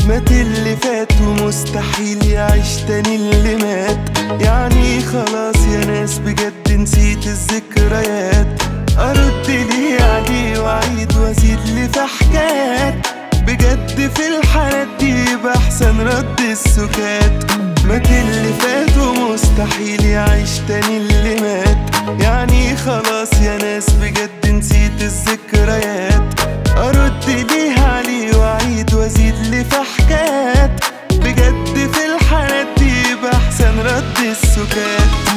مات اللي فات ومستحيل يعيش تاني اللي مات يعني خلاص يا ناس بجد نسيت الذكريات ارد ليه عليه واعيد وازيد لي في حكايات بجد في الحالات دي يبقى احسن رد السكات مات اللي فات ومستحيل يعيش تاني اللي مات يعني خلاص يا ناس بجد نسيت الذكريات